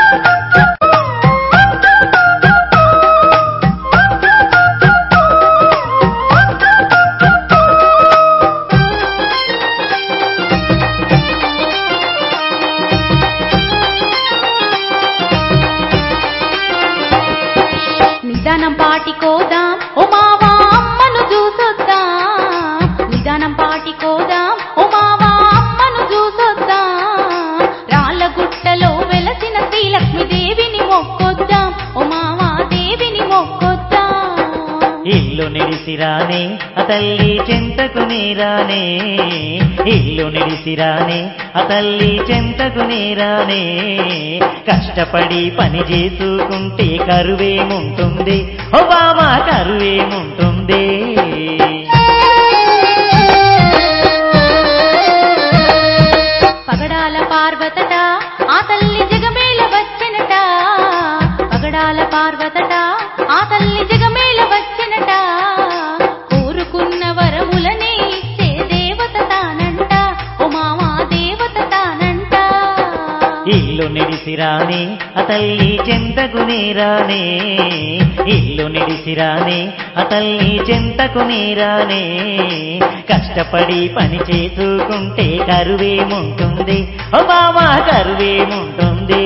నిదానం పాటికోదాం ఓ మావా అమ్మను చూసొద్దాం నిదానం పాటికోదాం ఓ మావా అమ్మను చూసొద్దాం రాళ్ళ గుట్టలో వెలసిన శ్రీలక్ష్మీదేవిని మొక్కొద్దాం ఓ మావా దేవిని మొక్కొద్దాం ఇల్లు నిలిసిరానే ఆ తల్లి చెంతకు నీరానే ఇల్లు నిలిసిరానే ఆ తల్లి చెంతకు నీరానే కష్టపడి పని చేసుకుంటే కరువేముంటుంది ఓ బామా కరువేముంటుంది పగడాల పార్వతట ఆ తల్లి జగమేల వచ్చెనట పగడాల పార్వతట ఆ తల్లి జగమేల వచ్చెనట కోరుకున్న వరములనే ఇచ్చే దేవత తానంట ఓ మామా దేవత తానంట ఇల్లు నిలిసిరానే ఆ తల్లి చెంతకు నీరానే ఇల్లు నిలిసిరానే ఆ తల్లి చెంతకు నీరానే కష్టపడి పని చేసుకుంటే కరువేముంటుంది ఓ బామా కరువేముంటుంది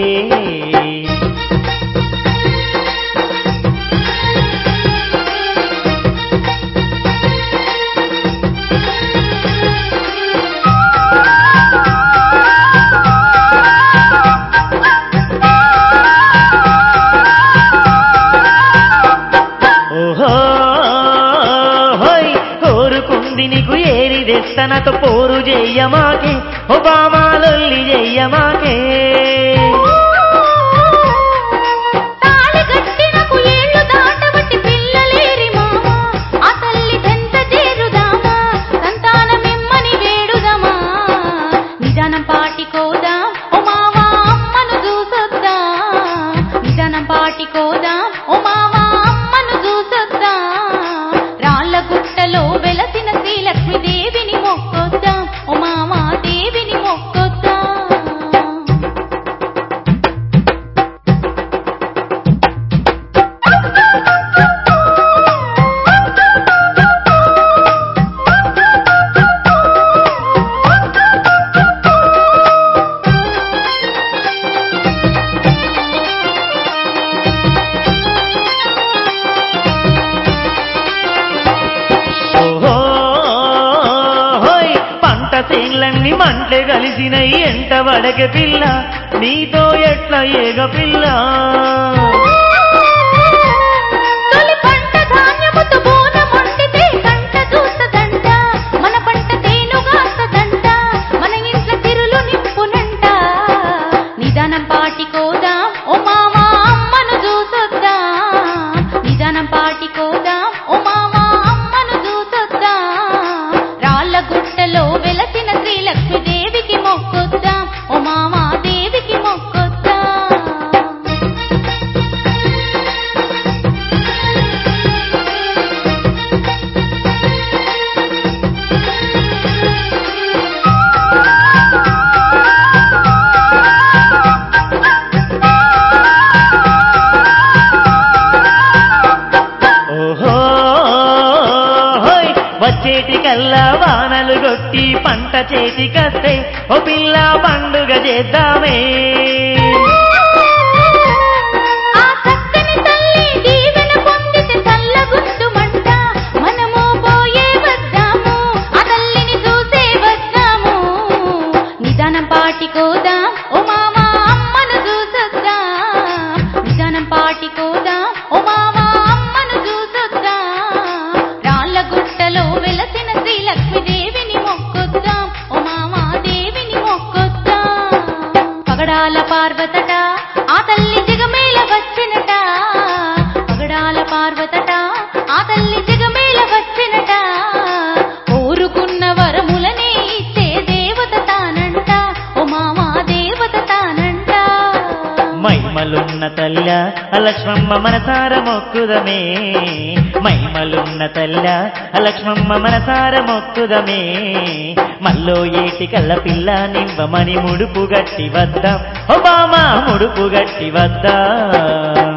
ఓహో హోయ్ కోరుకుంది నీకు ఏరి తెస్తనతో పోరు చెయ్యమాకే ఓ బామాలొల్లి చెయ్యమాకే తాళి కట్టినకు ఏళ్ళు దాటబట్టి పిల్లలేరి మామా ఆ తల్లి దంత చేరుదామా సంతానమిమ్మని వేడుదమా నిదానం పాటికోదాం ఓ మావా అమ్మను చూసొద్దాం నిదానం పాటికోదాం ఓ మావా అమ్మను చూసొద్దాం రాళ్ళ గుట్టలో వెలసిన శ్రీలక్ష్మీదేవిని మొక్కొద్దాం ఓ మావా దేవిని మొక్కొద్దాం ఓహో హోయ్ పంట చేన్లన్నీ మంటలు కలిసినయి ఎంట వడక పిల్ల నీతో ఎట్లా ఏగ పిల్ల తొలి పంట ధాన్యముతో బోనమొండితే కంట దూసదంట మన పంట తేనుగాస్తదంట మన ఇంట్ల తిరులు నింపునంట నిదానం పాటికోదాం ఓ మామా అమ్మను చూసొద్దాం నిదానం పాటికోదాం ఓ మామా అమ్మను చూసొద్దాం రాళ్ళ గుట్టలో వెలసిన శ్రీలక్ష్మీదేవికి మొక్కొద్దాం ఓ మామా దేవికి మొక్కొద్దాం ఓహో హోయ్ వచ్చేటి కల్లా వానలు కొట్టి పంట చేతికస్తే ఓ పిల్ల పండుగ చేద్దామే ఆ చక్కని తల్లి దీవెన పొందితే చల్లగుండుమంట మనము పోయే వద్దాము ఆ తల్లిని చూసే వద్దాము నిదానం పాటికోదాం ఓ మామా అమ్మను చూసొద్దాం నిదానం పాటికోదాం ఓ మామా అమ్మను చూసొద్దాం రాళ్ళ గుట్టలో వెలసిన శ్రీలక్ష్మీదేవిని మొక్కొద్దాం ఓ మామా దేవిని మొక్కొద్దాం పగడాల పార్వతట ఆ తల్లి జగమేల వచ్చినట పగడాల పార్వతట ఆ తల్లి జగమేల వచ్చినట కోరుకున్న వరములనే ఇచ్చే దేవత తానంట ఓ మామా దేవత తానంట మైమలు మైమలున్న తల్ల లక్ష్మమ్మ మనసార మొక్కుదమే మైమలున్న తల్ల లక్ష్మమ్మ మనసార మొక్కుదమే మల్లో ఏటి కల్ల పిల్ల నివ్వమని ముడుపు గట్టి వద్దాం ఒబామా ముడుపు గట్టి వద్దాం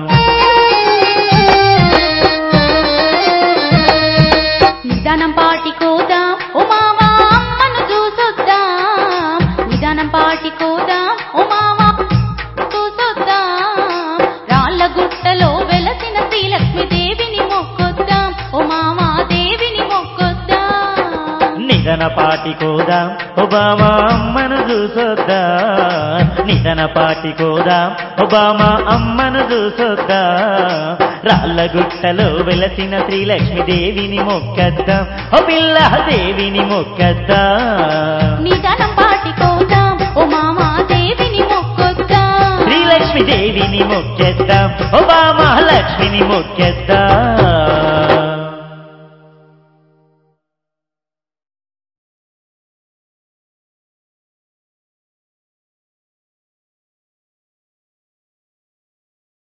నిదానం పాటి కోదాం ఓ మావా అమ్మను చూసొద్దాం నిదానం పాటి కోదాం ఓ మావా చూసొద్దాం రాళ్ళ గుట్టలో వెలసిన శ్రీలక్ష్మి దేవిని మొక్కొద్దాం ఓ మావా దేవిని మొక్కొద్దాం నిధన పాటి కోదాం ఒబామా అమ్మను చూసొద్దా నిధన పాటి కోదాం ఒబామా అమ్మను చూసొద్దా రాళ్ళ గుట్టలో వెలసిన శ్రీలక్ష్మి దేవిని మొక్కద్దాం ఓ పిల్ల దేవిని మొక్కద్దాం నిదానం పాటి కోదాం ఓ మావా దేవిని మొక్కొద్దాం శ్రీలక్ష్మి దేవిని మొక్కేద్దాం ఒబామా లక్ష్మిని మొక్కేద్దాం